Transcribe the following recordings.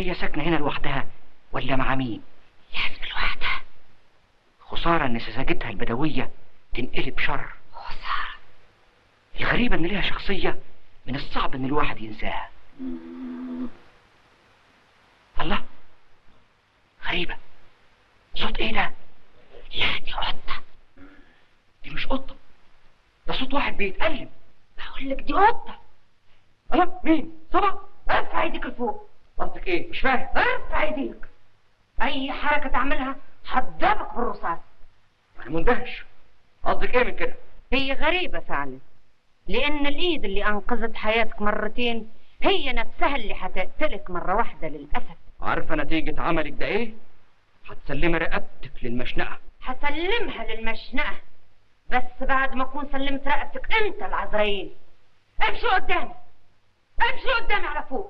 هي ساكنة هنا لوحدها ولا مع مين لازم لوحدها خسارة ان سذاجتها البدوية تنقلب شر خسارة الغريبة ان ليها شخصية من الصعب ان الواحد ينساها الله غريبة صوت ايه ده لا دي قطة دي مش قطة ده صوت واحد بيتألم بقول لك دي قطة الله مين صبا ارفع ايديك لفوق قصدك ايه مش فاهم ارفع ايديك اي حركة تعملها هتضربك بالرصاص انا مندهش قصدك ايه من كده هي غريبة فعلا لأن الإيد اللي أنقذت حياتك مرتين هي نفسها اللي هتقتلك مرة واحدة للأسف عارفة نتيجة عملك ده ايه هتسلمي رقبتك للمشنقة هسلمها للمشنقة بس بعد ما أكون سلمت رقبتك أنت العزرائيل امشي قدامي امشي قدامي على فوق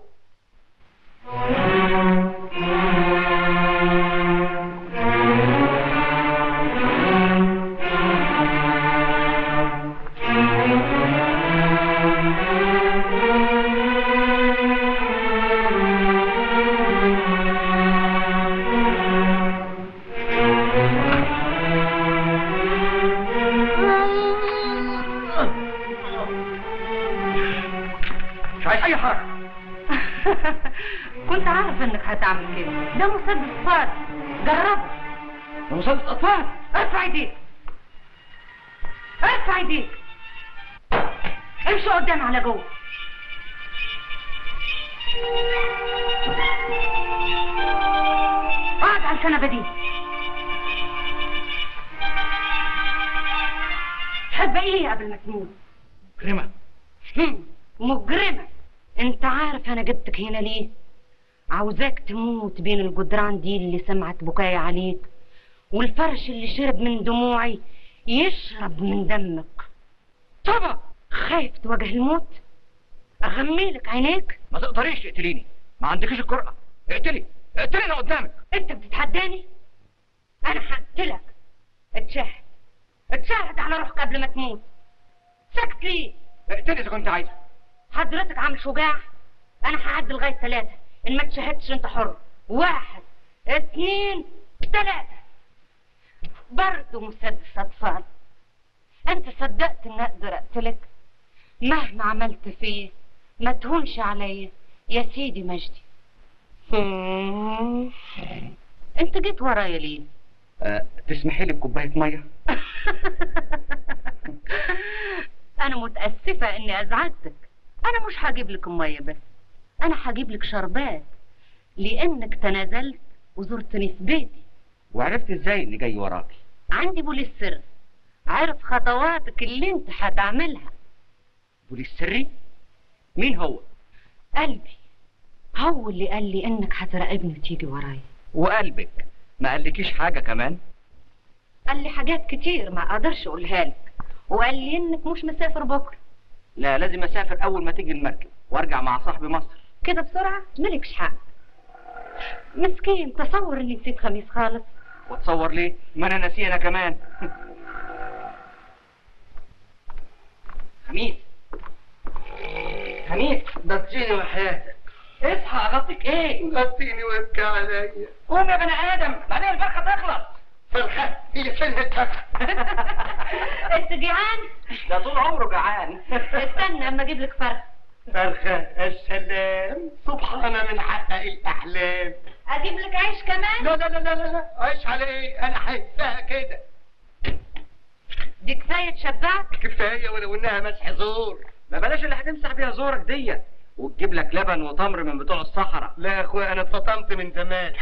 مش عايز اي حاجة كنت عارف انك هتعمل كده ده مسدس فار جربه ده مسدس اطفال ارفع ايديك ارفع ايديك امشي قدام على جوه اقعد على الكنبه دي تحب ايه قبل ما تموت كريمة هم، مجرمة انت عارف انا جبتك هنا ليه عاوزاك تموت بين الجدران دي اللي سمعت بكاي عليك والفرش اللي شرب من دموعي يشرب من دمك صبا خايف تواجه الموت اغميلك عينيك ما تقدريش تقتليني ما عندكيش الجرأة اقتلي اقتلي انا قدامك انت بتتحداني انا هقتلك اتشهد اتشهد على روحك قبل ما تموت سكت ليه اقتلي اذا كنت عايزة حضرتك عامل شجاع انا هعد لغايه ثلاثة ان ما تشهدش انت حر واحد اتنين تلاتة برضه مسدس اطفال انت صدقت ان اقدر اقتلك مهما عملت فيه ما تهونش عليا يا سيدي مجدي انت جيت ورايا ليه أه تسمحي لي بكوباية مية انا متاسفه اني ازعجتك انا مش هجيب لك ميه بس انا هجيب لك شربات لانك تنازلت وزرتني في بيتي وعرفت ازاي اللي جاي وراكي عندي بوليس سر عارف خطواتك اللي انت هتعملها بوليس سري مين هو قلبي هو اللي قال لي انك هتراقبني وتيجي ورايا وقلبك ما قالكيش حاجة كمان قال لي حاجات كتير ما اقدرش اقولها لك وقال لي انك مش مسافر بكره لا لازم اسافر اول ما تيجي المركب وارجع مع صاحبي مصر كده بسرعه مالكش حق مسكين تصور اني نسيت خميس خالص واتصور ليه ما انا ناسيه انا كمان خميس خميس ضغطيني وحياتك اصحى اغطيك ايه غطيني وابكي عليا قوم يا بني ادم بعدين الفرخه تخلص فرخة هي فين الفرخة انت جيعان ده طول عمره جعان استنى اما اجيب لك فرخ فرخة السلام سبحان من حقق الأحلام اجيب لك عيش كمان لا لا لا لا لا لا عيش على ايه انا حسها كده دي كفايه تشبعك كفاية ولو انها مسح زور ما بلاش اللي هتمسح بيها زورك دي وتجيب لك لبن وتمر من بتوع الصحراء لا يا اخويا انا اتفطمت من زمان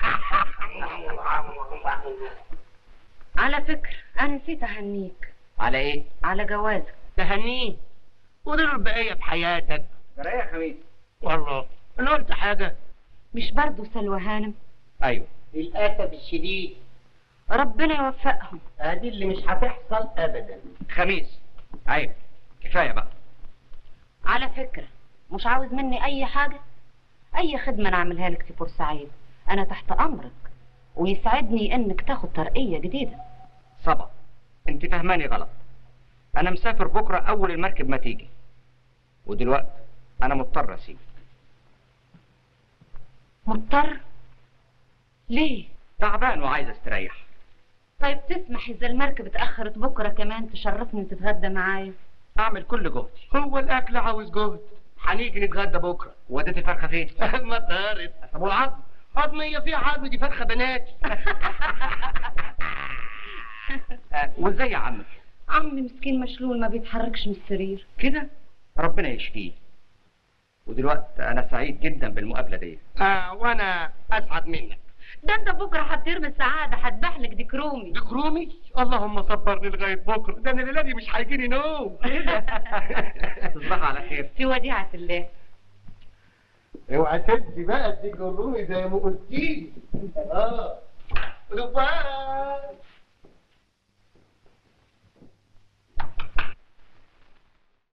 على فكره انا نسيت اهنيك على ايه على جوازك تهنيه ودول البقية بحياتك ترى ايه يا خميس والله انا قلت حاجة مش برضو سلوى هانم ايوه للأسف الشديد ربنا يوفقهم ادي اللي مش هتحصل ابدا خميس عيب كفايه بقى على فكره مش عاوز مني اي حاجه اي خدمه انا اعملها لك في بورسعيد انا تحت امرك ويسعدني انك تاخد ترقيه جديده صبا انت فهماني غلط انا مسافر بكره اول المركب ما تيجي ودلوقتي انا مضطر اسيب مضطر ليه تعبان وعايز استريح طيب تسمح اذا المركب اتاخرت بكره كمان تشرفني وتتغدى معايا اعمل كل جهدي هو الاكل عاوز جهد هنيجي نتغدى بكره وديت الفرخه فين ما طارت طب والعظم عظمية فيها عظم دي فرخة بنات آه، وازاي يا عمك عمي مسكين مشلول ما بيتحركش من السرير كده ربنا يشفيه ودلوقتي انا سعيد جدا بالمقابله دي آه وانا اسعد منك ده انت بكره هتطير من السعاده هتبهلك ديك رومي ديك رومي اللهم صبرني لغاية بكرة ده انا الليلة دي مش هيجيني نوم تصبح على خير في وديعه الله اوعى تدي بقى الديك الرومي زي ما قلتيلي اه رفاق